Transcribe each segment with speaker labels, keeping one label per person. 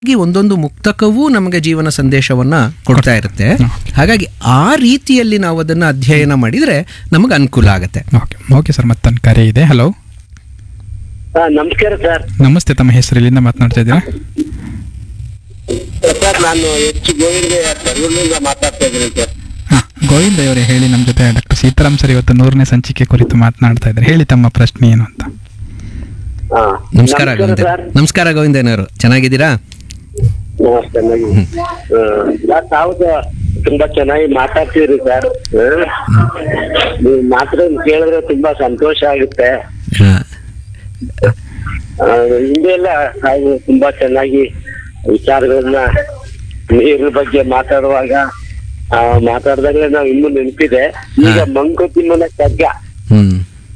Speaker 1: ಈ ಒಂದೊಂದು ಮುಕ್ತಕವೂ ನಮಗೆ ಜೀವನ ಸಂದೇಶವನ್ನ ಕೊಡ್ತಾ ಇರುತ್ತೆ ಹಾಗಾಗಿ ಆ ರೀತಿಯಲ್ಲಿ ನಾವು ಅದನ್ನ ಅಧ್ಯಯನ ಮಾಡಿದ್ರೆ ನಮಗೆ ಅನುಕೂಲ ಆಗುತ್ತೆ
Speaker 2: ಓಕೆ ಓಕೆ ಸರ್ ಮತ್ತೊಂದು ಕರೆ ಇದೆ ಹಲೋ
Speaker 3: ಹಾ ನಮಸ್ಕಾರ ಸರ್
Speaker 2: ನಮಸ್ತೆ ತಮ್ಮ ಹೆಸರು ಎಲ್ಲಿಂದ ಮಾತನಾಡ್ತಾ ಇದ್ದೀರಾ
Speaker 3: ಸರ್ ನಾನು ಹೆಚ್ಚು ಗೋವಿಂದ ಬೆಂಗಳೂರಿನಿಂದ ಮಾತಾಡ್ತಾ ಇದ್ದೀನಿ ಸರ್
Speaker 2: ಹಾಂ ಗೋವಿಂದ ಅವರೇ ಹೇಳಿ ನಮ್ಮ ಜೊತೆ ಡಾಕ್ಟರ್ ಸೀತಾರಾಮ್ ಸರ್ ಇವತ್ತು ನೂರನೇ ಸಂಚಿಕೆ ಕುರಿತು ಮಾತನಾಡ್ತಾ ಇದ್ದಾರೆ ಹೇಳಿ ತಮ್ಮ ಪ್ರಶ್ನೆ ಏನು ಅಂತ
Speaker 3: ಹಾ
Speaker 1: ನಮಸ್ಕಾರ ಗೋವಿಂದ
Speaker 3: ಸರ್
Speaker 1: ನಮಸ್ಕಾರ ಗೋವಿಂದನವರು ಚೆನ್ನಾಗಿದ್ದೀರಾ
Speaker 3: ನಮಸ್ತೆ ಚೆನ್ನಾಗಿ ಸರ್ ತಾವು ಸ- ತುಂಬಾ ಚೆನ್ನಾಗಿ ಮಾತಾಡ್ತೀರಿ ಸರ್ ನೀವು ಮಾತ್ರ ಕೇಳಿದ್ರೆ ತುಂಬಾ ಸಂತೋಷ ಆಗುತ್ತೆ
Speaker 1: ಹಾ.
Speaker 3: ಆ, ಹಿಂದೆ ಎಲ್ಲ ತಾವು ತುಂಬಾ ಚೆನ್ನಾಗಿ ವಿಚಾರಗಳನ್ನ ನೀರಿನ ಬಗ್ಗೆ ಮಾತಾಡುವಾಗ ಆ, ಮಾತಾಡ್ದಾಗಲೇ ನಾವು ಇನ್ನೂ ನೆನಪಿದೆ ಈಗ
Speaker 1: ಹಾ.
Speaker 3: ಮಂಕುತಿಮ್ಮನ ಕಗ್ಗ
Speaker 1: ಹ್ಮ್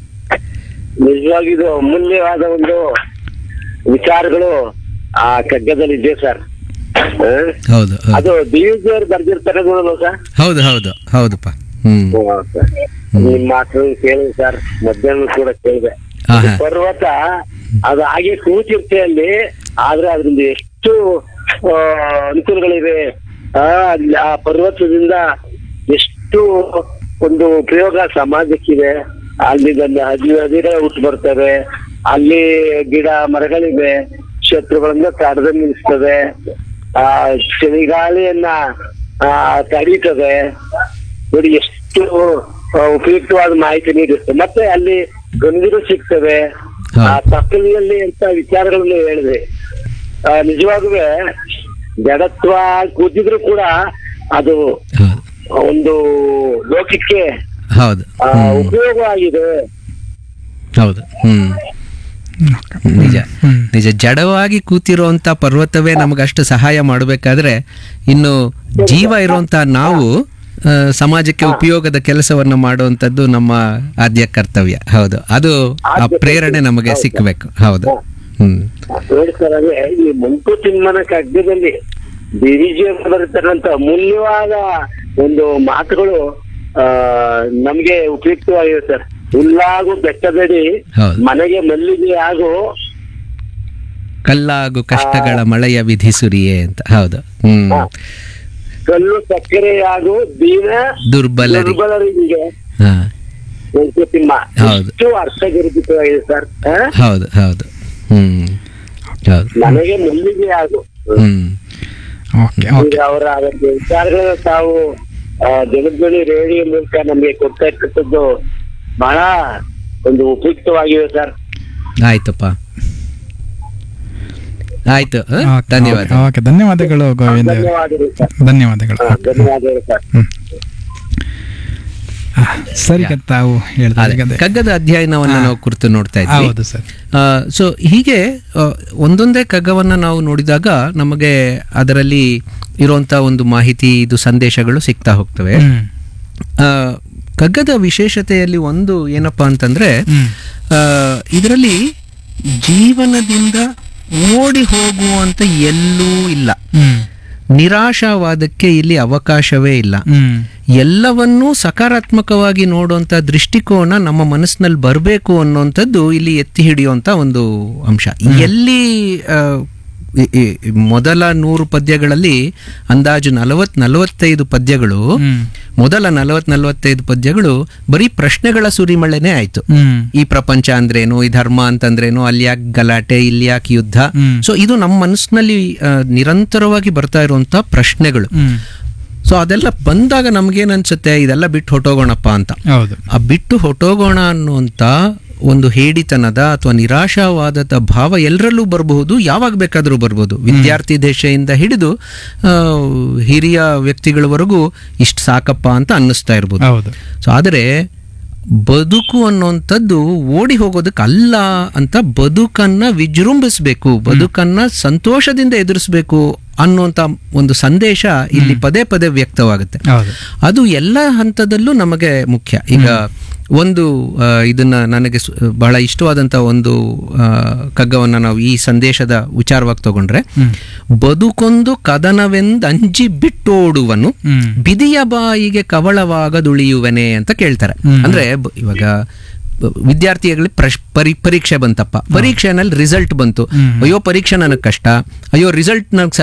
Speaker 3: ನಿಜವಾಗಿದು ಅಮೂಲ್ಯವಾದ ಒಂದು ವಿಚಾರಗಳು ಆ ಕಗ್ಗದಲ್ಲಿ ಇದೆ ಸರ್ ಆ?
Speaker 1: ಹೌದು ಹೌದು.
Speaker 3: ಅದು ಡಿ ವಿ ಅವ್ರು ಬರ್ದಿರ್ತಾರೆ ನೋಡಲ್ಲ ಸರ್
Speaker 1: ಹೌದು ಹೌದು ಹೌದಪ್ಪ ಹ್ಮ್
Speaker 3: ಹ್ಮ್, ಸರ್. ನಿಮ್ ಮಾತು ಕೇಳಿದೆ ಸರ್ ಮಧ್ಯಾಹ್ನ ಕೂಡ ಕೇಳಿದೆ
Speaker 1: ಹಾ,
Speaker 3: ಅದು
Speaker 1: ಹಾ.
Speaker 3: ಪರ್ವತ ಅದು ಹಾಗೆ ಕೂತಿರ್ತೆ ಅಲ್ಲಿ ಆದ್ರೆ ಅದರಿಂದ ಎಷ್ಟು ಆ, ಅನುಕೂಲಗಳಿವೆ ಆ ಅಲ್ಲಿ ಆ ಪರ್ವತದಿಂದ ಎಷ್ಟು ಒಂದು ಉಪಯೋಗ ಸಮಾಜಕ್ಕಿದೆ ಅಲ್ಲಿ ನನ್ನ ಹದಿ ಹದಿರ ಹುಟ್ಟು ಬರ್ತವೆ ಅಲ್ಲಿ ಗಿಡ ಮರಗಳಿವೆ ಶತ್ರುಗಳಿಂದ ತಡೆದು ನಿಲ್ಲಿಸ್ತದೆ ಆ ಚಳಿಗಾಳಿಯನ್ನ ಆ ತಡೀತದೆ ನೋಡಿ ಎಷ್ಟು ಆ, ಉಪಯುಕ್ತವಾದ ಮಾಹಿತಿ ನೀಡುತ್ತೆ ಮತ್ತೆ ಅಲ್ಲಿ ಗಂಧರು ಸಿಗ್ತವೆ
Speaker 1: ಹಾ.
Speaker 3: ಆ ತಪ್ಪಲಿನಲ್ಲಿ ಅಂತ ವಿಚಾರಗಳನ್ನು ಹೇಳಿದೆ ಆ, ನಿಜವಾಗುವೆ ಜಡತ್ವ ಕೂತಿದ್ರು ಕೂಡ ಅದು
Speaker 1: ಹೌದು
Speaker 3: ಒಂದು ಲೋಕಕ್ಕೆ
Speaker 1: ಹೌದು
Speaker 3: ಆ,
Speaker 1: ಹ್ಮ್.
Speaker 3: ಉಪಯೋಗ ಆಗಿದೆ
Speaker 1: ಹೌದು ಹ್ಮ್ ನಿಜ
Speaker 2: ಹ್ಮ್.
Speaker 1: ನಿಜ ಜಡವಾಗಿ ಕೂತಿರುವಂತ ಪರ್ವತವೇ ನಮಗಷ್ಟು ಸಹಾಯ ಮಾಡಬೇಕಾದ್ರೆ ಇನ್ನು ಜೀವ ಇರುವಂತ ನಾವು ಆ, ಸಮಾಜಕ್ಕೆ ಉಪಯೋಗದ ಕೆಲಸವನ್ನ ಮಾಡುವಂತದ್ದು ನಮ್ಮ ಆದ್ಯ ಕರ್ತವ್ಯ ಹೌದು ಅದು ಆ ಪ್ರೇರಣೆ ನಮಗೆ ಸಿಕ್ಕಬೇಕು ಹೌದು ಹ್ಮ್
Speaker 3: ನೋಡಿ ಸರ್ ಅದೇ ಈ ಮಂಕುತಿಮ್ಮನ ಕಗ್ಗದಲ್ಲಿ ಡಿವಿಜಿ ಬರುತ್ತಕ್ಕಂತ ಅಮೂಲ್ಯವಾದ ಒಂದು ಮಾತುಗಳು ಆ ನಮ್ಗೆ ಉಪಯುಕ್ತವಾಗಿವೆ ಸರ್ ಹುಲ್ಲಾಗು ಬೆಟ್ಟದಡಿ
Speaker 1: ಹೌದು.
Speaker 3: ಮನೆಗೆ ಮಲ್ಲಿಗೆ ಆಗು
Speaker 1: ಕಲ್ಲಾಗು ಕಷ್ಟಗಳ ಮಳೆಯ ವಿಧಿ ಸುರಿಯೇ ಅಂತ ಹೌದು ಹ್ಮ್
Speaker 3: ಹಾ. ಕಲ್ಲು ಸಕ್ಕರೆಯಾಗು ದೀನ
Speaker 1: ದುರ್ಬಲರಿ
Speaker 3: ದುರ್ಬಲರಿಗೆ
Speaker 1: ಹಾ
Speaker 3: ಮಂಕುತಿಮ್ಮ
Speaker 1: ಹೌದು.
Speaker 3: ಎಷ್ಟು ಅರ್ಥಗರ್ಭಿತವಾಗಿದೆ ಸರ್ ಆ?
Speaker 1: ಹೌದು ಹೌದು ಹ್ಮ್ ಹೌದು
Speaker 3: ಮನೆಗೆ ಮಲ್ಲಿಗೆ ಆಗು
Speaker 1: ಹ್ಮ್
Speaker 2: ಓಕೆ ಓಕೆ
Speaker 3: ಈಗ ಅವರ ಒಂದು ವಿಚಾರಗಳನ್ನ ತಾವು ಆ, ಜನಧ್ವನಿ ರೇಡಿಯೋ ಮೂಲಕ ನಮಗೆ ಕೊಡ್ತಾ ಇರ್ತಕ್ಕಂಥದ್ದು ಬಹಳ ಒಂದು ಉಪಯುಕ್ತವಾಗಿವೆ ಸರ್
Speaker 1: ಆಯ್ತಪ್ಪ ಆಯ್ತು ಹ?
Speaker 2: ಓಕೆ,
Speaker 1: ಧನ್ಯವಾದ
Speaker 2: ಓಕೆ, ಓಕೆ ಧನ್ಯವಾದಗಳು ಗೋವಿಂದ ಅವರೇ
Speaker 3: ಧನ್ಯವಾದಗಳು ಸರ್
Speaker 2: ಧನ್ಯವಾದಗಳು
Speaker 3: ಹಾ, ಧನ್ಯವಾದಗಳು ಸರ್
Speaker 2: ಆ, ಸರಿ ಈಗ ತಾವು ಹೇಳಿದ್ರೆ
Speaker 1: ಅದೇ,
Speaker 2: ಈಗ ಅದೇ.
Speaker 1: ಕಗ್ಗದ ಅಧ್ಯಯನವನ್ನ ನಾವು ಕುರಿತು ನೋಡ್ತಾ ಇದ್ವಿ
Speaker 2: ಹೌದು ಸರ್
Speaker 1: ಸೊ ಹೀಗೆ ಆ, ಒಂದೊಂದೇ ಕಗ್ಗವನ್ನ ನಾವು ನೋಡಿದಾಗ ನಮಗೆ ಅದರಲ್ಲಿ ಇರುವಂತ ಒಂದು ಮಾಹಿತಿ ಇದು ಸಂದೇಶಗಳು ಸಿಗ್ತಾ ಹೋಗ್ತವೆ
Speaker 2: ಹ್ಮ್
Speaker 1: ಆ, ಕಗ್ಗದ ವಿಶೇಷತೆಯಲ್ಲಿ ಒಂದು ಏನಪ್ಪಾ ಅಂತಂದ್ರೆ
Speaker 2: ಹ್ಮ್
Speaker 1: ಇದರಲ್ಲಿ ಜೀವನದಿಂದ ಓಡಿ ಹೋಗುವಂತ ಎಲ್ಲೂ ಇಲ್ಲ
Speaker 2: ಹ್ಮ್
Speaker 1: ನಿರಾಶಾವಾದಕ್ಕೆ ಇಲ್ಲಿ ಅವಕಾಶವೇ ಇಲ್ಲ
Speaker 2: ಹ್ಮ್
Speaker 1: ಎಲ್ಲವನ್ನೂ ಸಕಾರಾತ್ಮಕವಾಗಿ ನೋಡುವಂತ ದೃಷ್ಟಿಕೋನ ನಮ್ಮ ಮನಸ್ಸಿನಲ್ಲಿ ಬರಬೇಕು ಅನ್ನುವಂಥದ್ದು ಇಲ್ಲಿ ಎತ್ತಿ ಹಿಡಿಯುವಂತ ಒಂದು ಅಂಶ ಎಲ್ಲಿ ಆ, ಈ- ಈ ಮೊದಲ ನೂರು ಪದ್ಯಗಳಲ್ಲಿ ಅಂದಾಜು ನಲವತ್ ನಲವತ್ತೈದು ಪದ್ಯಗಳು
Speaker 2: ಹ್ಮ್
Speaker 1: ಮೊದಲ ನಲವತ್ ನಲವತ್ತೈದು ಪದ್ಯಗಳು ಬರೀ ಪ್ರಶ್ನೆಗಳ ಸುರಿಮಳೆನೇ ಆಯ್ತು
Speaker 2: ಹ್ಮ್
Speaker 1: ಈ ಪ್ರಪಂಚ ಅಂದ್ರೇನು ಈ ಧರ್ಮ ಅಂತಂದ್ರೇನು ಅಲ್ಲಿ ಯಾಕೆ ಗಲಾಟೆ ಇಲ್ಲಿ ಯಾಕೆ ಯುದ್ಧ
Speaker 2: ಹ್ಮ್.
Speaker 1: ಸೊ ಇದು ನಮ್ಮ ಮನಸ್ಸಿನಲ್ಲಿ ಆ, ನಿರಂತರವಾಗಿ ಬರ್ತಾ ಇರುವಂತ ಪ್ರಶ್ನೆಗಳು
Speaker 2: ಹ್ಮ್
Speaker 1: ಸೊ ಅದೆಲ್ಲ ಬಂದಾಗ ನಮ್ಗೇನ್ ಅನ್ಸುತ್ತೆ ಇದೆಲ್ಲ ಬಿಟ್ಟು ಹೊಟ್ಟೋಗೋಣಪ್ಪ ಅಂತ
Speaker 2: ಹೌದು
Speaker 1: ಆ ಬಿಟ್ಟು ಹೊಟ್ಟೋಗೋಣ ಅನ್ನುವಂತ ಒಂದು ಹೇಡಿತನದ ಅಥವಾ ನಿರಾಶಾವಾದದ ಭಾವ ಎಲ್ಲರಲ್ಲೂ ಬರಬಹುದು ಯಾವಾಗ ಬೇಕಾದರೂ ಬರ್ಬೋದು ವಿದ್ಯಾರ್ಥಿ ದೇಶದಿಂದ ಹಿಡಿದು ಆ, ಹಿರಿಯ ವ್ಯಕ್ತಿಗಳವರೆಗೂ ಇಷ್ಟು ಸಾಕಪ್ಪ ಅಂತ ಅನ್ನಿಸ್ತಾ ಇರ್ಬೋದು
Speaker 2: ಹೌದು
Speaker 1: ಸೊ ಆದರೆ ಬದುಕು ಅನ್ನುವಂಥದ್ದು ಓಡಿ ಹೋಗೋದಕ್ಕೆ ಅಲ್ಲ ಅಂತ ಬದುಕನ್ನ ವಿಜೃಂಭಿಸ್ಬೇಕು ಬದುಕನ್ನ ಸಂತೋಷದಿಂದ ಎದುರಿಸ್ಬೇಕು ಅನ್ನುವಂಥ ಒಂದು ಸಂದೇಶ ಇಲ್ಲಿ ಪದೇ ಪದೇ ವ್ಯಕ್ತವಾಗುತ್ತೆ
Speaker 2: ಹೌದು
Speaker 1: ಅದು ಎಲ್ಲ ಹಂತದಲ್ಲೂ ನಮಗೆ ಮುಖ್ಯ ಈಗ ಒಂದು ಆ, ಇದನ್ನ ನನಗೆ ಸು- ಬಹಳ ಇಷ್ಟವಾದಂಥ ಒಂದು ಆ, ಕಗ್ಗವನ್ನ ನಾವು ಈ ಸಂದೇಶದ ವಿಚಾರವಾಗಿ ತಗೊಂಡ್ರೆ
Speaker 2: ಹ್ಮ್
Speaker 1: ಬದುಕೊಂದು ಕದನವೆಂದು ಅಂಜಿ ಬಿಟ್ಟೋಡುವನು
Speaker 2: ಹ್ಮ್
Speaker 1: ಬಿದಿಯ ಬಾಯಿಗೆ ಕವಳವಾಗದುಳಿಯುವನೆ ಅಂತ ಕೇಳ್ತಾರೆ
Speaker 2: ಹ್ಮ್.
Speaker 1: ಅಂದ್ರೆ ಬ- ಇವಾಗ ವಿದ್ಯಾರ್ಥಿಗಳಿಗೆ ಪ್ರಶ್ ಪರಿ ಪರೀಕ್ಷೆ ಬಂತಪ್ಪ ಪರೀಕ್ಷೆನಲ್ಲಿ ರಿಸಲ್ಟ್ ಬಂತು ಅಯ್ಯೋ ಪರೀಕ್ಷೆ ನನಗೆ ಕಷ್ಟ ಅಯ್ಯೋ ರಿಸಲ್ಟ್ ನನಗೆ